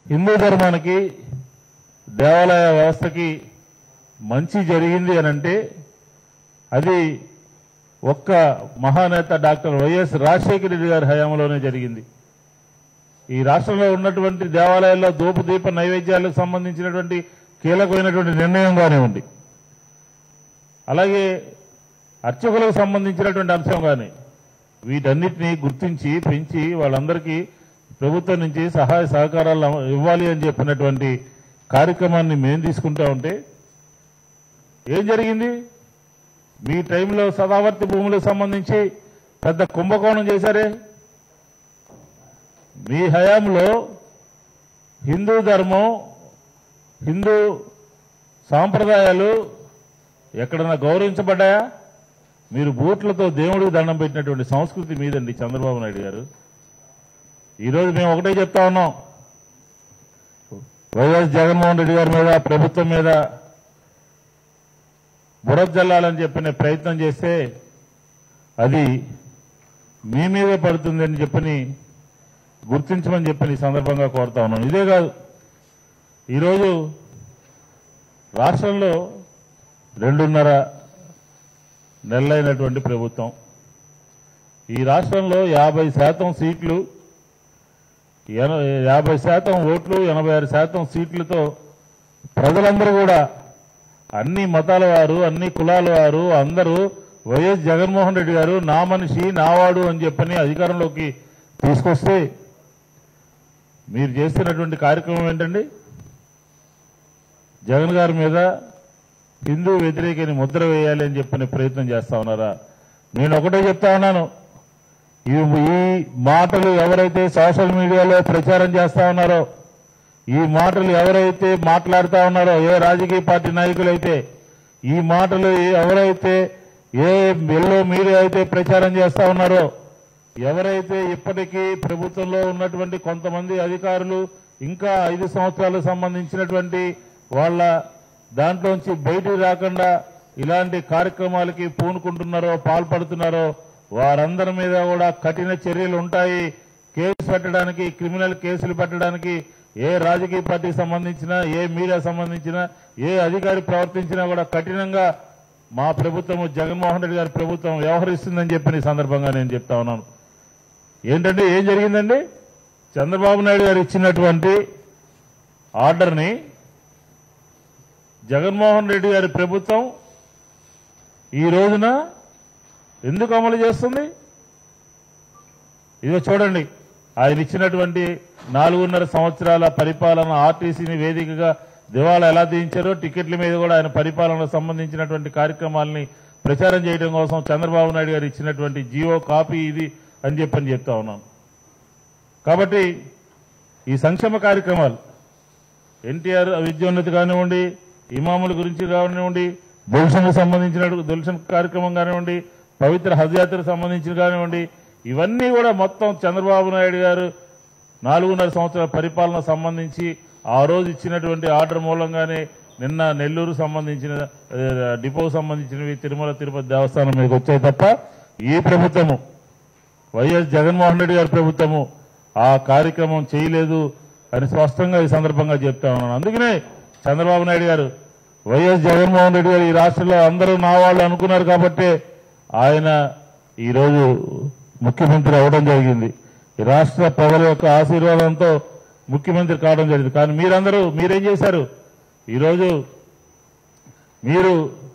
హిందూ ధర్మానికి దేవాలయ వ్యవస్థకి మంచి జరిగింది అని అంటే అది ఒక్క మహానేత డాక్టర్ వైఎస్ రాజశేఖర రెడ్డి గారి హయాంలోనే జరిగింది ఈ రాష్ట్రంలో ఉన్నటువంటి దేవాలయాల్లో దూపు దీప నైవేద్యాలకు సంబంధించినటువంటి కీలకమైనటువంటి నిర్ణయం కానివ్వండి అలాగే అర్చకులకు సంబంధించినటువంటి అంశం కానీ వీటన్నిటినీ గుర్తించి పెంచి వాళ్ళందరికీ ప్రభుత్వం నుంచి సహాయ సహకారాలు ఇవ్వాలి అని చెప్పినటువంటి కార్యక్రమాన్ని మేము తీసుకుంటా ఉంటే ఏం జరిగింది మీ టైంలో సదావర్తి భూములకు సంబంధించి పెద్ద కుంభకోణం చేశారే మీ హయాంలో హిందూ ధర్మం హిందూ సాంప్రదాయాలు ఎక్కడన్నా గౌరవించబడ్డాయా మీరు బూట్లతో దేవుడికి దండం పెట్టినటువంటి సంస్కృతి మీదండి చంద్రబాబు నాయుడు గారు ఈరోజు మేము ఒకటే చెప్తా ఉన్నాం వైఎస్ జగన్మోహన్ రెడ్డి గారి మీద ప్రభుత్వం మీద బురద జల్లాలని చెప్పిన ప్రయత్నం చేస్తే అది మీ మీదే పడుతుందని చెప్పని గుర్తించమని చెప్పని ఈ సందర్భంగా కోరుతా ఉన్నాను ఇదే కాదు ఈరోజు రాష్ట్రంలో రెండున్నర నెలలైనటువంటి ప్రభుత్వం ఈ రాష్ట్రంలో యాభై శాతం సీట్లు ఎన- యాభై శాతం ఓట్లు ఎనభై ఆరు శాతం సీట్లతో ప్రజలందరూ కూడా అన్ని మతాల వారు అన్ని కులాల వారు అందరూ వైఎస్ జగన్మోహన్ రెడ్డి గారు నా మనిషి నావాడు అని చెప్పని అధికారంలోకి తీసుకొస్తే మీరు చేస్తున్నటువంటి కార్యక్రమం ఏంటండి జగన్ గారి మీద హిందూ వ్యతిరేకని ముద్ర వేయాలి అని చెప్పని ప్రయత్నం చేస్తా ఉన్నారా నేను ఒకటే చెప్తా ఉన్నాను ఈ ఈ మాటలు ఎవరైతే సోషల్ మీడియాలో ప్రచారం చేస్తా ఉన్నారో ఈ మాటలు ఎవరైతే మాట్లాడుతా ఉన్నారో ఏ రాజకీయ పార్టీ నాయకులైతే ఈ మాటలు ఎవరైతే ఏ ఎల్లో మీడియా అయితే ప్రచారం చేస్తా ఉన్నారో ఎవరైతే ఇప్పటికీ ప్రభుత్వంలో ఉన్నటువంటి కొంతమంది అధికారులు ఇంకా ఐదు సంవత్సరాలకు సంబంధించినటువంటి వాళ్ళ దాంట్లోంచి బయటికి రాకుండా ఇలాంటి కార్యక్రమాలకి పూనుకుంటున్నారో పాల్పడుతున్నారో వారందరి మీద కూడా కఠిన చర్యలు ఉంటాయి కేసు పెట్టడానికి క్రిమినల్ కేసులు పెట్టడానికి ఏ రాజకీయ పార్టీకి సంబంధించిన ఏ మీడియా సంబంధించిన ఏ అధికారి ప్రవర్తించినా కూడా కఠినంగా మా ప్రభుత్వం జగన్మోహన్ రెడ్డి గారి ప్రభుత్వం వ్యవహరిస్తుందని చెప్పిన ఈ సందర్భంగా నేను చెప్తా ఉన్నాను ఏంటంటే ఏం జరిగిందండి చంద్రబాబు నాయుడు గారు ఇచ్చినటువంటి ఆర్డర్ని జగన్మోహన్ రెడ్డి గారి ప్రభుత్వం ఈ రోజున ఎందుకు అమలు చేస్తుంది ఇదిగో చూడండి ఆయన ఇచ్చినటువంటి నాలుగున్నర సంవత్సరాల పరిపాలన ఆర్టీసీని వేదికగా దివాళా ఎలా తీయించారో టికెట్ల మీద కూడా ఆయన పరిపాలనకు సంబంధించినటువంటి కార్యక్రమాలని ప్రచారం చేయడం కోసం చంద్రబాబు నాయుడు గారు ఇచ్చినటువంటి జియో కాపీ ఇది అని చెప్పని చెప్తా ఉన్నాను కాబట్టి ఈ సంక్షేమ కార్యక్రమాలు ఎన్టీఆర్ విద్యోన్నతి కానివ్వండి ఇమాముల గురించి కానివ్వండి దొల్షన్కు సంబంధించిన దొల్షన్ కార్యక్రమం కానివ్వండి పవిత్ర హజ్ యాత్రకు సంబంధించిన కానివ్వండి ఇవన్నీ కూడా మొత్తం చంద్రబాబు నాయుడు గారు నాలుగున్నర సంవత్సరాల పరిపాలన సంబంధించి ఆ రోజు ఇచ్చినటువంటి ఆర్డర్ మూలంగానే నిన్న నెల్లూరు సంబంధించిన ఆ, డిపోకు సంబంధించినవి తిరుమల తిరుపతి దేవస్థానం మీదకి వచ్చాయి తప్ప ఈ ప్రభుత్వము వైఎస్ జగన్మోహన్ రెడ్డి గారి ప్రభుత్వము ఆ కార్యక్రమం చేయలేదు అని స్పష్టంగా ఈ సందర్భంగా చెప్తా ఉన్నాను అందుకనే చంద్రబాబు నాయుడు గారు వైఎస్ జగన్మోహన్ రెడ్డి గారు ఈ రాష్ట్రంలో అందరూ నా వాళ్ళు అనుకున్నారు కాబట్టి ఆయన ఈరోజు ముఖ్యమంత్రి అవడం జరిగింది ఈ రాష్ట్ర ప్రజల యొక్క ఆశీర్వాదంతో ముఖ్యమంత్రి కావడం జరిగింది కానీ మీరందరూ మీరేం చేశారు ఈరోజు మీరు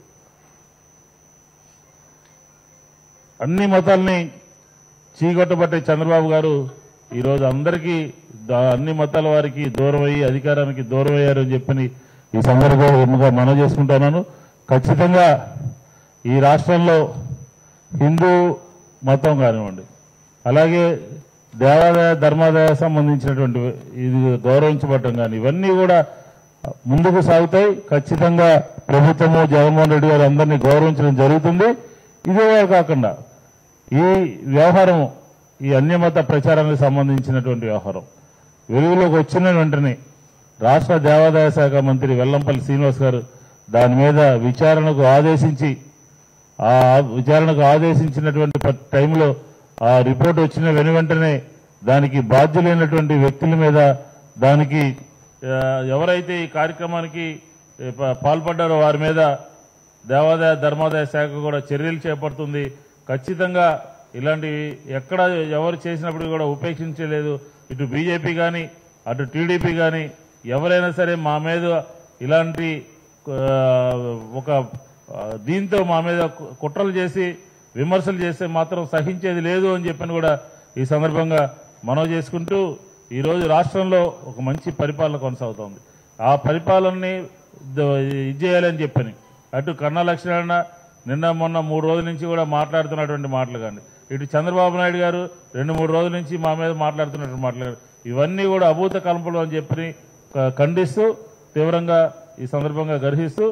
అన్ని మతాల్ని చీకొట్టబట్టే చంద్రబాబు గారు ఈరోజు అందరికీ దా- అన్ని మతాల వారికి దూరం అయ్యి అధికారానికి దూరం అయ్యారు అని చెప్పని ఈ సందర్భంగా మనం చేసుకుంటున్నాను ఖచ్చితంగా ఈ రాష్ట్రంలో హిందూ మతం కానివ్వండి అలాగే దేవాదాయ ధర్మాదాయ సంబంధించినటువంటి ఇది గౌరవించబడటం కానీ ఇవన్నీ కూడా ముందుకు సాగుతాయి ఖచ్చితంగా ప్రభుత్వము జగన్మోహన్ రెడ్డి గారు అందరినీ గౌరవించడం జరుగుతుంది ఇదే కాకుండా ఈ వ్యవహారం ఈ అన్యమత ప్రచారానికి సంబంధించినటువంటి వ్యవహారం వెలుగులోకి వచ్చిన వెంటనే రాష్ట్ర దేవాదాయ శాఖ మంత్రి వెల్లంపల్లి శ్రీనివాస్ గారు దాని మీద విచారణకు ఆదేశించి ఆ విచారణకు ఆదేశించినటువంటి ప- టైంలో ఆ రిపోర్ట్ వచ్చిన వెను వెంటనే దానికి బాధ్యులైనటువంటి వ్యక్తుల మీద దానికి ఆ, ఎవరైతే ఈ కార్యక్రమానికి ఏ, ప- పాల్పడ్డారో వారి మీద దేవాదాయ ధర్మాదాయ శాఖ కూడా చర్యలు చేపడుతుంది ఖచ్చితంగా ఇలాంటి ఎక్కడ ఎవరు చేసినప్పుడు కూడా ఉపేక్షించలేదు ఇటు బీజేపీ కానీ అటు టీడీపీ కానీ ఎవరైనా సరే మా మీద ఇలాంటి ఆ, ఒక ఆ, దీంతో మా మీద కు- కుట్రలు చేసి విమర్శలు చేస్తే మాత్రం సహించేది లేదు అని చెప్పని కూడా ఈ సందర్భంగా మనవి చేసుకుంటూ ఈరోజు రాష్ట్రంలో ఒక మంచి పరిపాలన కొనసాగుతోంది ఆ పరిపాలనని ద- ఇది చేయాలని చెప్పని అటు కన్నా లక్ష్మణ నిన్న మొన్న మూడు రోజుల నుంచి కూడా మాట్లాడుతున్నటువంటి మాటలు కానీ ఇటు చంద్రబాబు నాయుడు గారు రెండు మూడు రోజుల నుంచి మా మీద మాట్లాడుతున్నటువంటి మాటలు కానీ ఇవన్నీ కూడా అభూత కల్పనలు అని చెప్పి క- ఖండిస్తూ తీవ్రంగా ఈ సందర్భంగా గర్హిస్తూ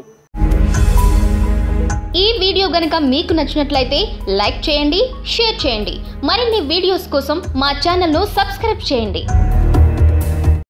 ఈ వీడియో గనుక మీకు నచ్చినట్లయితే లైక్ చేయండి షేర్ చేయండి మరిన్ని వీడియోస్ కోసం మా ఛానల్ను సబ్స్క్రైబ్ చేయండి